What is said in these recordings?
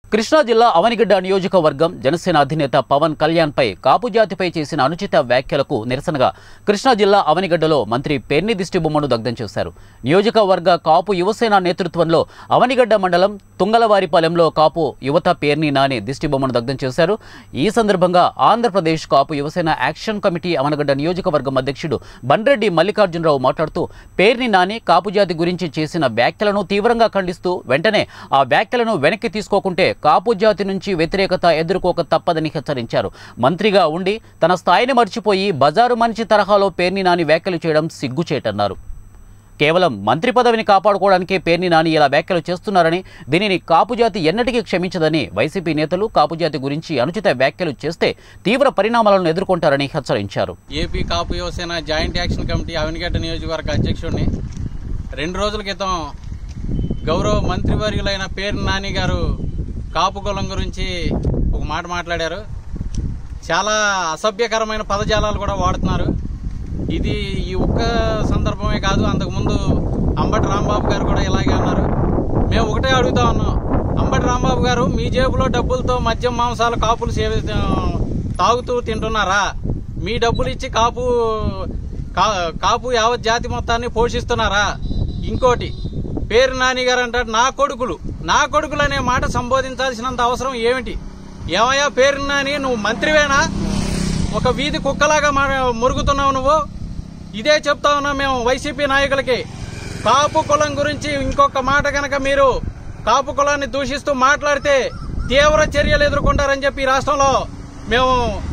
కృష్ణా జిల్లా అవనిగడ్డ నియోజకవర్గం జనసేన అధినేత పవన్ కళ్యాణ్ పై కాపు జాతిపై చేసిన అనుచిత వ్యాఖ్యలకు నిరసనగా కృష్ణా జిల్లా అవనిగడ్డలో మంత్రి పెర్ని దిష్టిబొమ్మను దగ్ధం చేశారు నియోజకవర్గ కాపు యువసేన నేతృత్వంలో అవనిగడ్డ మండలం తుంగలవారిపాలెంలో కాపు యువత పేర్ని నాని దిష్టిబొమ్మను దగ్ధం చేశారు ఈ సందర్భంగా ఆంధ్రప్రదేశ్ కాపు యువసేన యాక్షన్ కమిటీ అవనగడ్డ నియోజకవర్గం అధ్యక్షుడు బండ్రెడ్డి మల్లికార్జునరావు మాట్లాడుతూ పేర్ని నాని కాపు జాతి గురించి చేసిన వ్యాఖ్యలను తీవ్రంగా ఖండిస్తూ వెంటనే ఆ వ్యాఖ్యలను వెనక్కి తీసుకోకుంటే కాపు జాతి నుంచి వ్యతిరేకత ఎదుర్కోక తప్పదని హెచ్చరించారు మంత్రిగా ఉండి తన స్థాయిని మర్చిపోయి బజారు మనిషి తరహాలో పేర్ని నాని వ్యాఖ్యలు చేయడం సిగ్గుచేటన్నారు కేవలం మంత్రి పదవిని కాపాడుకోవడానికే పేర్ని నాని ఇలా వ్యాఖ్యలు చేస్తున్నారని దీనిని కాపు జాతి ఎన్నటికీ క్షమించదని వైసీపీ నేతలు కాపు జాతి గురించి అనుచిత వ్యాఖ్యలు చేస్తే తీవ్ర పరిణామాలను ఎదుర్కొంటారని హెచ్చరించారు AP Kapu Yuvasena joint action committee Avanigadda నియోజకవర్గ అధ్యక్షుడిని రెండు రోజుల క్రితం గౌరవ మంత్రివర్యులైన పేరు నాని గారు కాపు కులం గురించి ఒక మాట మాట్లాడారు చాలా అసభ్యకరమైన పదజాలాలు కూడా వాడుతున్నారు ఇది ఈ ఒక్క సందర్భమే కాదు అంతకుముందు అంబటి రాంబాబు గారు కూడా ఇలాగే అన్నారు మేము ఒకటే అడుగుతా ఉన్నాం అంబటి రాంబాబు గారు మీ జేబులో డబ్బులతో మద్యం మాంసాలు కాపులు సేవ తాగుతూ తింటున్నారా మీ డబ్బులు ఇచ్చి కాపు కా- కాపు యావత్ జాతి మొత్తాన్ని పోషిస్తున్నారా ఇంకోటి పేరు నాని గారు అంటారు నా కొడుకులు నా కొడుకులు అనే మాట సంబోధించాల్సినంత అవసరం ఏమిటి ఏమయ్యా పేరు నాని నువ్వు మంత్రివేనా ఒక వీధి కుక్కలాగా మా మురుగుతున్నావు నువ్వు ఇదే చెప్తా ఉన్నాం మేము వైసీపీ నాయకులకి కాపు కులం గురించి ఇంకొక మాట కనుక మీరు కాపు కులాన్ని దూషిస్తూ మాట్లాడితే తీవ్ర చర్యలు ఎదుర్కొంటారని చెప్పి ఈ రాష్ట్రంలో మేము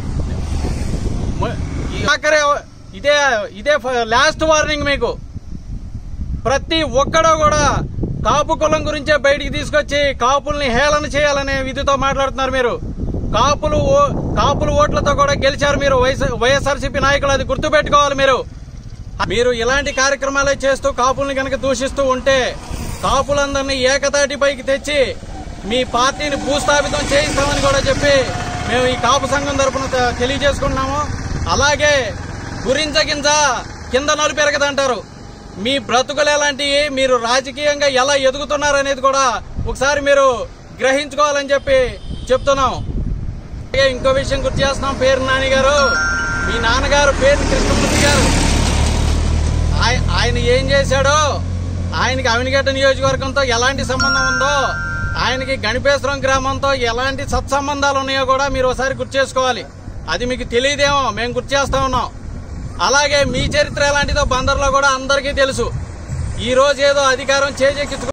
మ- ఈ ఆఖరి ఇదే ఇదే ఫ- లాస్ట్ వార్నింగ్ మీకు ప్రతి ఒక్కడో కూడా కాపు కులం గురించే బయటికి తీసుకొచ్చి కాపుల్ని హేళన చేయాలనే విధితో మాట్లాడుతున్నారు మీరు కాపులు ఓ- కాపులు ఓట్లతో కూడా గెలిచారు మీరు వైఎస్- వైఎస్ఆర్సీపీ నాయకులు అది గుర్తుపెట్టుకోవాలి మీరు మీరు ఇలాంటి కార్యక్రమాలే చేస్తూ కాపుల్ని కనుక దూషిస్తూ ఉంటే కాపులందరినీ ఏకతాటిపైకి తెచ్చి మీ పార్టీని భూస్థాపితం చేయిస్తామని కూడా చెప్పి మేము ఈ కాపు సంఘం తరపున తె- తెలియజేసుకుంటున్నాము అలాగే గురించ గింజ కింద నలు పెరగదంటారు మీ బ్రతుకులు ఎలాంటివి మీరు రాజకీయంగా ఎలా ఎదుగుతున్నారు అనేది కూడా ఒకసారి మీరు గ్రహించుకోవాలని చెప్పి చెప్తున్నాం అలాగే ఇంకో విషయం గుర్తు చేస్తున్నాం పేరు నాని గారు మీ నాన్నగారు పేరు కృష్ణమూర్తి గారు ఆయ- ఆయన ఏం చేశాడో ఆయనకి అవినిగడ్డ నియోజకవర్గంతో ఎలాంటి సంబంధం ఉందో ఆయనకి గణపేశ్వరం గ్రామంతో ఎలాంటి సత్సంబంధాలు ఉన్నాయో కూడా మీరు ఒకసారి గుర్తు చేసుకోవాలి అది మీకు తెలియదేమో మేము గుర్తు చేస్తా ఉన్నాం అలాగే మీ చరిత్ర ఎలాంటిదో బందర్లో కూడా అందరికీ తెలుసు ఈ రోజు ఏదో అధికారం చేజెక్కించుకు